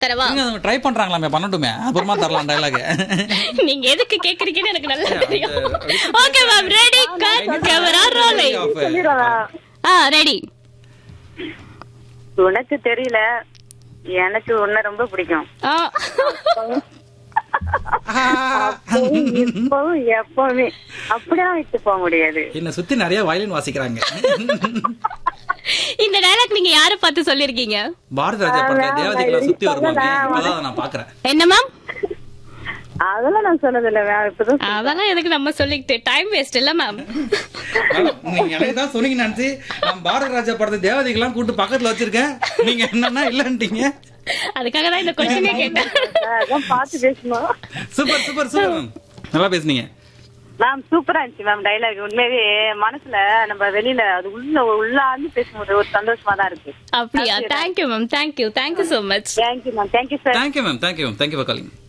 தரவா ட்ரை பண்றாங்களாமே பண்ணட்டுமே அப்புறமா தரலாம் டைலாக் நீங்க எதுக்கு கேக்குறீங்கன்னு எனக்கு நல்லா தெரியும் okay ma'am ready cut camera rolling ஆ ரெடி உனக்கு தெரியல எனக்கு உன்னை ரொம்ப பிடிக்கும் ஆ அப்பவும் இப்பவும் எப்பவுமே அப்படிலாம் விட்டு போக முடியாது என்ன சுத்தி நிறைய வயலின் வாசிக்கிறாங்க இந்த டயலாக் நீங்க யார பார்த்து சொல்லிருக்கீங்க பாரதி ராஜா படத்துல தேவதைகளை சுத்தி வருவாங்க இப்பதான் அதை நான் பாக்குறேன் என்ன மேம் அதெல்லாம் நான் சொன்னதில்ல வேற இப்பதான் அதெல்லாம் எதுக்கு நம்ம சொல்லிக்கிட்டு டைம் வேஸ்ட் இல்ல மேம் மேடம், நீங்க எனக்கு தான் சொன்னீங்க நினைச்சு நான் பாரதி ராஜா படத்தை தேவதைகள்லாம் கூட்டு பக்கத்துல வச்சிருக்கேன் நீங்க என்னன்னா இல்லன்ட்டீங்க அதுக்காக தான் இந்த கொஸ்டினே கேட்டேன் அதான் பார்த்து பேசணும் சூப்பர் சூப்பர் சூப்பர் மேம் நல்லா பேசுனீங்க மேம் சூப்பரா இருந்துச்சு மேம் டைலாக் உண்மையாவே மனசுல நம்ம வெளியில அது உள்ள உள்ளாந்து பேசும்போது ஒரு சந்தோஷமா தான் இருக்கு அப்படியா thank you ma'am thank you thank you so much thank you ma'am thank you sir thank you ma'am thank you ma'am thank you for calling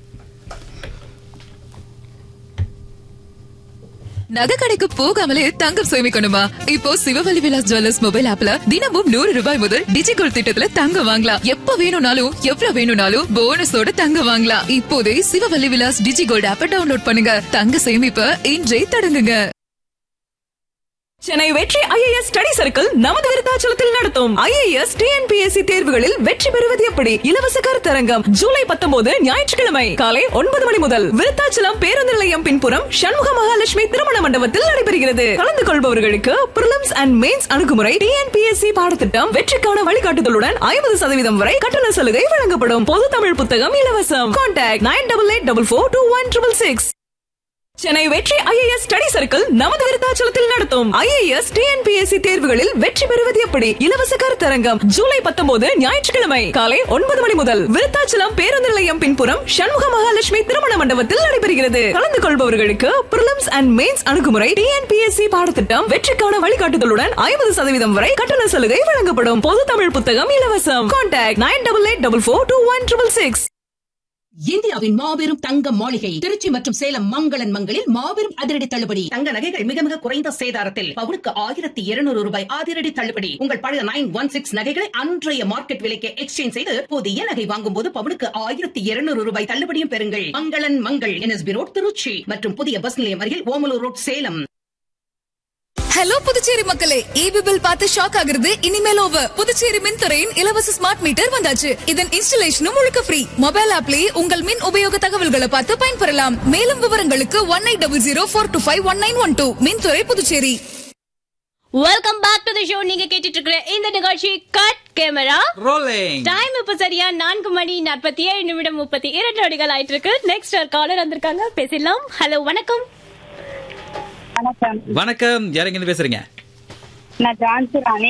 நகை கடைக்கு போகாமலே தங்கம் சேமிக்கணுமா இப்போ சிவவலி விலாஸ் ஜுவல்லர்ஸ் மொபைல் ஆப்ல தினமும் நூறு ரூபாய் முதல் டிஜிகோல்ட் திட்டத்துல தங்கம் வாங்கலாம் எப்ப வேணும்னாலும் எவ்வளவு வேணும்னாலும் போனஸோட தங்கம் வாங்கலாம் இப்போதே சிவவல்லி விலாஸ் டிஜிகோல்ட் ஆப்பை டவுன்லோட் பண்ணுங்க தங்க சேமிப்ப இன்றே தொடங்குங்க Chennai Vetri IAS study circle நமது விருத்தாச்சலத்தில் நடத்தும் ஐஏஎஸ் டிஎன்பிஎஸ்சி தேர்வுகளில் வெற்றி பெறுவது எப்படி இலவச கருத்தரங்கம் ஜூலை பத்தொன்பது ஞாயிற்றுக்கிழமை காலை ஒன்பது மணி முதல் விருத்தாச்சலம் பேருந்து நிலையம் பின்புறம் சண்முக மகாலட்சுமி திருமண மண்டபத்தில் நடைபெறுகிறது கலந்து கொள்பவர்களுக்கு பிரிலிம்ஸ் அண்ட் மெயின்ஸ் அணுகுமுறை டிஎன்பிஎஸ்சி பாடத்திட்டம் வெற்றிக்கான வழிகாட்டுதலுடன் ஐம்பது சதவீதம் வரை கட்டண சலுகை வழங்கப்படும் பொது தமிழ் புத்தகம் இலவசம் contact nine double eight double four two one triple six Chennai Vetri IAS study circle நமது விருத்தாச்சலத்தில் நடத்தும் ஐஏஎஸ் டிஎன்பிஎஸ்சி தேர்வுகளில் வெற்றி பெறுவது எப்படி இலவச கருத்தரங்கம் ஜூலை பத்தொன்பது ஞாயிற்றுக்கிழமை காலை ஒன்பது மணி முதல் விருத்தாச்சலம் பேருந்து நிலையம் பின்புறம் சண்முக மகாலட்சுமி திருமண மண்டபத்தில் நடைபெறுகிறது கலந்து கொள்பவர்களுக்கு பிரிலிம்ஸ் அண்ட் மெயின்ஸ் அணுகுமுறை டிஎன்பிஎஸ்சி பாடத்திட்டம் வெற்றிக்கான வழிகாட்டுதலுடன் ஐம்பது சதவீதம் வரை கட்டண சலுகை வழங்கப்படும் பொது தமிழ் புத்தகம் இலவசம் contact nine double eight double four two one triple six இந்தியாவின் மாபெரும் தங்க மாளிகை திருச்சி மற்றும் சேலம் மங்களன் மங்களில் மாபெரும் அதிரடி தள்ளுபடி தங்க நகைகள் மிக மிக குறைந்த சேதாரத்தில் பவுனுக்கு ஆயிரத்தி இருநூறு ரூபாய் அதிரடி தள்ளுபடி உங்கள் பழைய நைன் ஒன் சிக்ஸ் நகைகளை அன்றைய மார்க்கெட் விலைக்கு எக்ஸ்சேஞ்ச் செய்து புதிய நகை வாங்கும் போது பவுனுக்கு ஆயிரத்தி இருநூறு ரூபாய் தள்ளுபடியும் பெறுங்கள் மங்களன் மங்கள் என்எஸ்பி ரோட் திருச்சி மற்றும் புதிய பஸ் நிலையம் அருகில் ஓமலூர் ரோட் சேலம் ஹலோ புதுச்சேரி மக்களே ஈபி பில் பார்த்து ஷாக் ஆகுறது இனிமேல் ஓவர் புதுச்சேரி மின்துறையின் இலவச ஸ்மார்ட் மீட்டர் வந்தாச்சு இதன் இன்ஸ்டலேஷனும் முழுக்க ஃப்ரீ மொபைல் ஆப்லயே உங்கள் மின் உபயோக தகவல்களை பார்த்து பயன்பெறலாம் மேலும் விவரங்களுக்கு one eight double zero four two five one nine one two மின்துறை Puducherry welcome back to the show நீங்க கேட்டுட்டு இருக்கிற இந்த நிகழ்ச்சி கட் கேமரா ரோலிங் டைம் இப்ப சரியா நான்கு மணி நாற்பத்தி ஏழு நிமிடம் முப்பத்தி இரண்டு நொடிகள் ஆயிட்டு இருக்கு நெக்ஸ்ட் காலர் வந்திருக்காங்க பேசலாம் ஹலோ வணக்கம் வணக்கம் வணக்கம் யாரெங்க இருந்து பேசுறீங்க நான் ஜான்சி ராணி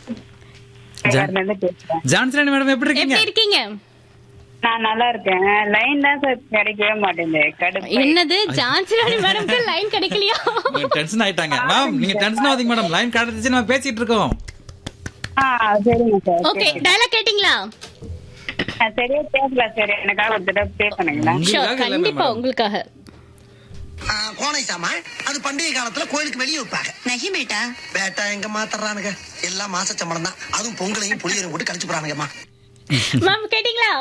ஜான்- இருந்து பேசுறேன் ஜான்சன் மேடம் எப்படி இருக்கீங்க எப்படி இருக்கீங்க நான் நல்லா இருக்கேன் லைன் தான் சார் கிடைக்கவே மாட்டேங்குது கடுப்பு என்னது ஜான்சி ராணி மேடம்க்கு லைன் கிடைக்கலையா டென்ஷன் ஆயிட்டாங்க மேம் நீங்க டென்ஷன் ஆகாதீங்க மேடம் லைன் கிடைச்சிச்சு நம்ம பேசிட்டு இருக்கோம் ஆ சரிங்க சார் ஓகே டயலாக் கேட்டிங்களா நான் சரியா கேட்கல சார் எனக்காக ஒரு தடவை பே பண்ணுங்களா ஷோர் உங்களுக்காக இல்ல கண்டிப்பா மேடம். உங்களுக்காக ஆ, கோனை சாமான் அது பண்டிகை காலத்துல கோயிலுக்கு வெளியே வைப்பாங்க நகி பேட்டா பேட்டா எங்க மாத்தறானுங்க எல்லாம் மாச சம்பளம் தான் அதுவும் பொங்கலையும் புளியரையும் போட்டு கழிச்சு போறானுங்கம்மா மேம் கேட்டிங்களா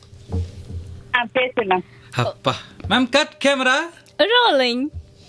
ஆ பேசலாம் அப்பா ma'am cut camera rolling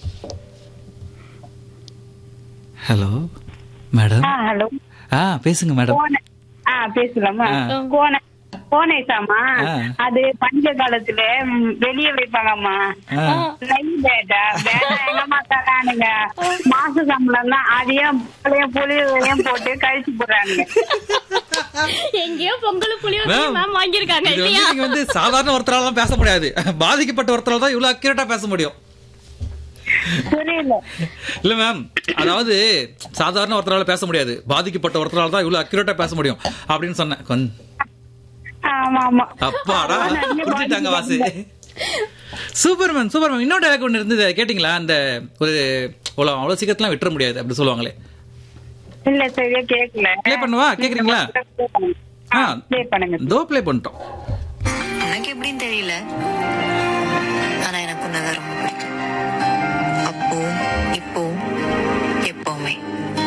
hello madam ஆ ஹலோ ஆ பேசுங்க மேடம் கோனை ஆ பேசலாமா ஆ. கோனை கோனை சாமா ஆ. அது பண்டிகை காலத்துல ம், வெளியே வைப்பாங்கம்மா ஆ. நெய் பேட்டா பேட்டா எங்கம்மா தரானுங்க மாச சம்பளம் தான் அதையும் புளியும் புளியும் போட்டு கழிச்சு போடுறானுங்க எங்கேயோ பொங்கல் புளியோ மேம், மேம் வாங்கியிருக்காங்க இது வந்து இல்லையா நீங்க வந்து சாதாரண ஒருத்தரால தான் பேச முடியாது பாதிக்கப்பட்ட ஒருத்தரால தான் இவ்வளவு அக்யூரேட்டா பேச முடியும் புரியல இல்ல மேம் அதாவது சாதாரண ஒருத்தரால பேச முடியாது பாதிக்கப்பட்ட ஒருத்தரால தான் இவ்வளவு அக்யூரேட்டா பேச முடியும் அப்படின்னு சொன்னேன் கொஞ்சம் ஆமா ஆமா அப்பாடா நிறைய புரிஞ்சுட்டாங்க வாசு பாதிக்கப்பட்ட- சூப்பர் மேம் சூப்பர் மேம் இன்னொரு எனக்கு ஒன்று இருந்தது கேட்டிங்களா அந்த ஒரு அவ்வளோ அவ்வளோ சீக்கிரத்துலாம் விட்டுற முடியாது அப்படி சொல்லுவாங்களே இல்ல சரியா கேக்கல ப்ளே பண்ணுவா கேக்குறீங்களா ஆ ப்ளே பண்ணுங்க தோ ப்ளே பண்ணிட்டோம் எனக்கு எப்படின்னு தெரியல ஆனா எனக்கு உன்னதான் ரொம்ப பிடிக்கும் அப்போ இப்போ எப்பவுமே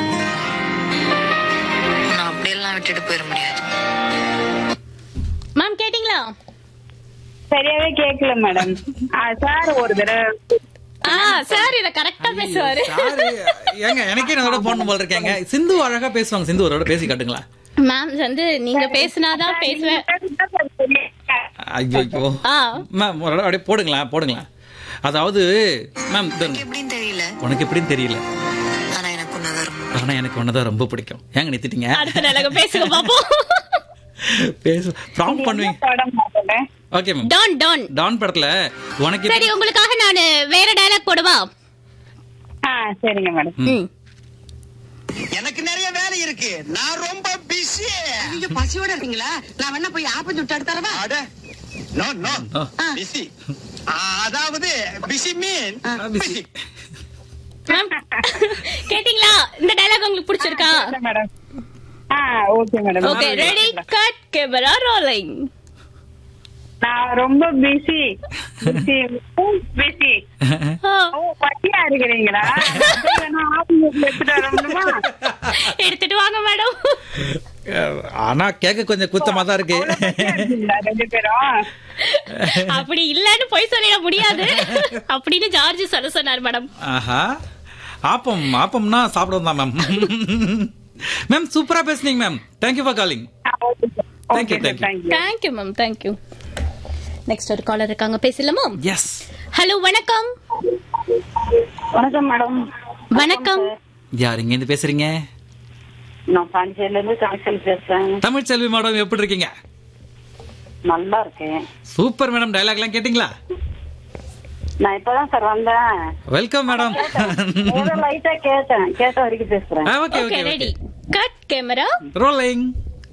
நான் அப்படியெல்லாம் விட்டுட்டு போயிட முடியாது மேம் கேட்டிங்களா சரியாவே கேட்கல மேடம் சார் ஒரு தடவை ஆ சார் இத கரெக்டா பேசுவாரு சாரு, ஏங்க எனக்கே நான் போன் போல இருக்கேங்க சிந்து அழகா பேசுவாங்க சிந்து ஒரு பேசி காட்டுங்களா மேம் வந்து நீங்க பேசினாதான் பேசுவேன் ஐயோ ஆ மேம் ஒரு தடவை அப்படியே போடுங்களேன் போடுங்களேன் அதாவது மேம் இதோ எப்படின்னு தெரியல உனக்கு எப்படின்னு தெரியல ஆனா எனக்கு ஒன்னதான் ரொம்ப ஆனா எனக்கு ஒன்னதான் ரொம்ப பிடிக்கும் ஏங்க நிறுத்திட்டீங்க அடுத்த நிலங்க பேசுங்க பாப்போம் பேசு ப்ராம் பண்ணுவீங்க படம் பார்த்தேன் okay ma'am Don Don Don படத்துல உனக்கு சரி உங்களுக்காக நான் வேற டயலாக் போடவா ஆ சரிங்க மேடம் ம். எனக்கு நிறைய வேலை இருக்கு நான் ரொம்ப பிஸி நீங்க பசியோட இருக்கீங்களா நான் வேணா போய் ஆப்பம் சுட்டு எடுத்துறவா அட நோ நோ No. பிஸி அதாவது பிஸி மீன் பிஸி மேம் கேட்டிங்களா இந்த டயலாக் உங்களுக்கு பிடிச்சிருக்கா மேடம் ஆ okay madam okay ready cut camera rolling நான் ரொம்ப பிஸி பிஸி பிஸி ஓ பட்டியா இருக்கிறீங்களா நான் ஆபீஸ் எடுத்துட்டு வர முடியுமா எடுத்துட்டு வாங்க மேடம் ஆனா கேட்க கொஞ்சம் குத்தமா தான் இருக்கு பட்டியா இருக்கீங்களா ரெண்டு பேரும் அப்படி இல்லன்னு போய் சொல்லிட முடியாது அப்படின்னு ஜார்ஜ் சொல்ல சொன்னார் மேடம் ஆஹா ஆப்பம் ஆப்பம்னா சாப்பிடுவோம் தான் மேம் மேம் சூப்பரா பேசுனீங்க ma'am thank you for calling Thank you, thank you. Thank you thank you ma'am thank you next ஒரு காலர் இருக்காங்க பேசலாமா எஸ் ஹலோ வணக்கம் வணக்கம் மேடம் வணக்கம் யார் இங்க இருந்து பேசுறீங்க நான் பாண்டிச்சேரியில இருந்து கணக்கில் பேசுறேன் தமிழ் செல்வி மேடம் எப்படி இருக்கீங்க நல்லா இருக்கேன் சூப்பர் மேடம் டயலாக் எல்லாம் கேட்டீங்களா நான் இப்பதான் சார் வந்தேன் வெல்கம் மேடம் ஏதோ லைட்டா கேட்டேன் கேட்ட வரைக்கும் பேசுறேன் okay okay okay ready cut camera rolling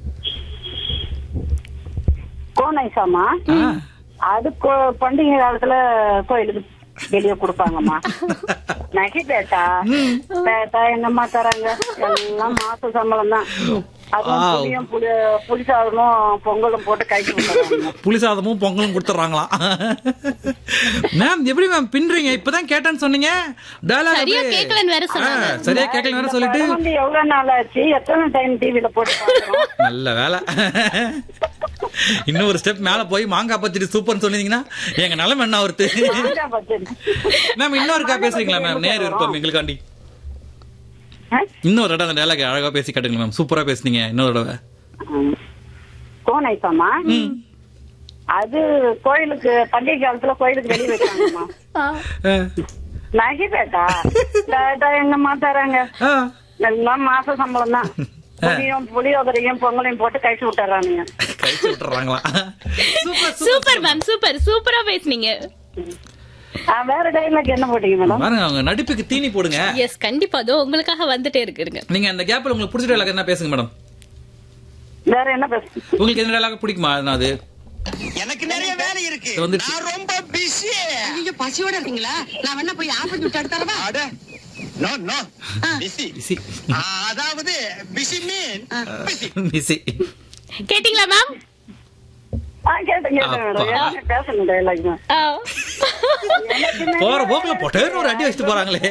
கோனைசாமா அது கோ- பண்டிகை காலத்துல கோயிலுக்கு வெளியே கொடுப்பாங்கம்மா நகை பேட்டா பேட்டா என்னம்மா தராங்க எல்லாம் மாச சம்பளம் தான் அதுவும் Wow. புளியும் புளி புளி சாதமும் பொங்கலும் போட்டு கைக்கு கொடுத்தாங்க புளி சாதமும் பொங்கலும் கொடுத்துறாங்களாம் மேம் எப்படி மேம் பின்றீங்க இப்பதான் கேட்டேன்னு சொன்னீங்க டயலாக் சரியா கேட்கலன்னு வேற சொன்னாங்க. சரியா கேட்கலன்னு வேற சொல்லிட்டு வந்து எவ்வளவு நாள் ஆச்சு எத்தனை டைம் டிவில போட்டு பார்க்கிறோம்? நல்ல வேலை இன்னும் ஒரு ஸ்டெப் மேல போய் மாங்காய் பச்சடி சூப்பர்னு சொன்னீங்கன்னா எங்க நிலைமை என்ன ஒருத்து மாங்கா பச்சடி. மேம் இன்னொருக்கா பேசுறீங்களா மேம் நேர் இருப்போம் எங்களுக்காண்டி ஆ? இன்னொரு தடவை அந்த டயலாக் அழகா பேசி காட்டுங்க மேம் சூப்பரா பேசுனீங்க இன்னொரு தடவை ம். கோனைசாமா அது கோயிலுக்கு பண்டிகை காலத்துல கோயிலுக்கு வெளியே வைக்கிறாங்கம்மா அஹ், நகை பேட்டா பேட்டா எங்கம்மா தராங்க அஹ். எல்லாம் மாச சம்பளம் தான் புளியும் புளியோதரையும் பொங்கலையும் போட்டு கழிச்சு விட்டுறானுங்க கழிச்சு விட்டுறாங்களா சூப்பர் சூப்பர் மேம் சூப்பர் சூப்பரா பேசுனீங்க ஆ, வேற டைலாக் என்ன போட்டீங்க மேடம் பாருங்க அவங்க நடிப்புக்கு தீனி போடுங்க எஸ் கண்டிப்பா அதோ உங்களுக்காக வந்துட்டே இருக்குங்க நீங்க அந்த கேப்ல உங்களுக்கு பிடிச்ச டயலாக் என்ன பேசுங்க மேடம் வேற என்ன பேச உங்களுக்கு எந்த டயலாக் பிடிக்குமா அதுனா அது எனக்கு நிறைய வேலை இருக்கு இது வந்துருச்சு. நான் ரொம்ப பிஸி நீங்க பசியோட இருக்கீங்களா நான் வேணா போய் ஆப்பம் சுட்டு எடுத்துறவா அட நோ நோ பிஸி பிஸி அதாவது பிஸி மீன் பிஸி பிஸி கேட்டிங்களா மேம் ஆ கேட்டேன் கேட்டேன் மேடம் அப்பா. என்ன பேசணும் டைலாக் தான் போற போக்குல பொட்டேன்னு ஒரு அடி வச்சுட்டு போறாங்களே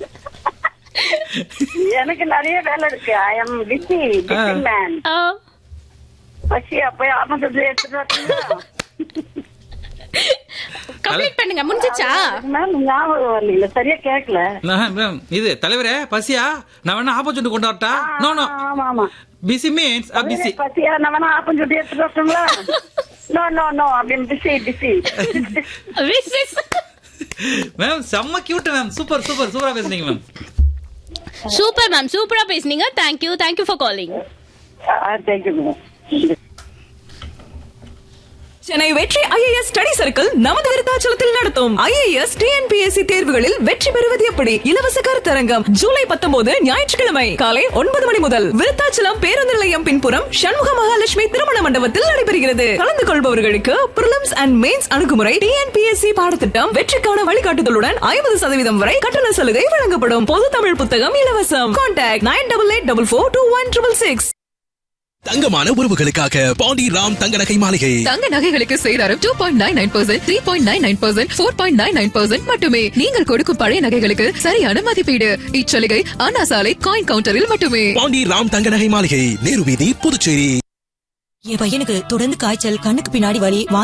எனக்கு நிறைய வேலை இருக்கு I am busy busy man பசி அப்ப ஆபத்து எடுத்துட்டு வரீங்களா கம்ப்ளீட் பண்ணுங்க முடிஞ்சிச்சா மேம் ஞாபகம் வரல சரியா கேட்கல நான் மேம், இது தலைவரே பசியா நான் வேணா ஆப்போசிட் கொண்டு வரட்டா நோ நோ ஆமா ஆமா பிஸி மீன்ஸ் பிஸி பசியா நான் வேணா ஆப்பம் சுட்டி எடுத்துட்டு வரட்டுங்களா நோ நோ நோ அப்படின்னு busy busy Wish, wish. Ma'am செம்ம கியூட் மேம் சூப்பர் சூப்பர் சூப்பரா பேசுனீங்க மேம் சூப்பர் மேம் சூப்பரா பேசுனீங்க thank you thank you for calling thank you madam Chennai Vetri IAS study circle நமது விருத்தாச்சலத்தில் நடத்தும் ஐஏஎஸ் டிஎன்பிஎஸ்சி தேர்வுகளில் வெற்றி பெறுவது எப்படி இலவச கருத்தரங்கம் ஜூலை பத்தொன்பது ஞாயிற்றுக்கிழமை காலை ஒன்பது மணி முதல் விருத்தாச்சலம் பேருந்து நிலையம் பின்புறம் சண்முக மகாலட்சுமி திருமண மண்டபத்தில் நடைபெறுகிறது கலந்து கொள்பவர்களுக்கு பிரிலிம்ஸ் அண்ட் மெயின்ஸ் அணுகுமுறை டிஎன்பிஎஸ்சி பாடத்திட்டம் வெற்றிக்கான வழிகாட்டுதலுடன் ஐம்பது சதவீதம் வரை கட்டண சலுகை வழங்கப்படும் பொது தமிழ் புத்தகம் இலவசம் contact nine double eight double four two one triple six தங்கமான உறவுகளுக்காக பாண்டி ராம் தங்க நகை மாளிகை தங்க நகைகளுக்கு சேதாரம் two point nine nine percent three point nine nine percent four point nine nine percent மட்டுமே நீங்கள் கொடுக்கும் பழைய நகைகளுக்கு சரியான மதிப்பீடு இச்சலுகை அண்ணா சாலை காயின் கவுண்டரில் மட்டுமே பாண்டி ராம் தங்க நகை மாளிகை நேரு வீதி புதுச்சேரி என் பையனுக்கு தொடர்ந்து காய்ச்சல் கண்ணுக்கு பின்னாடி வலி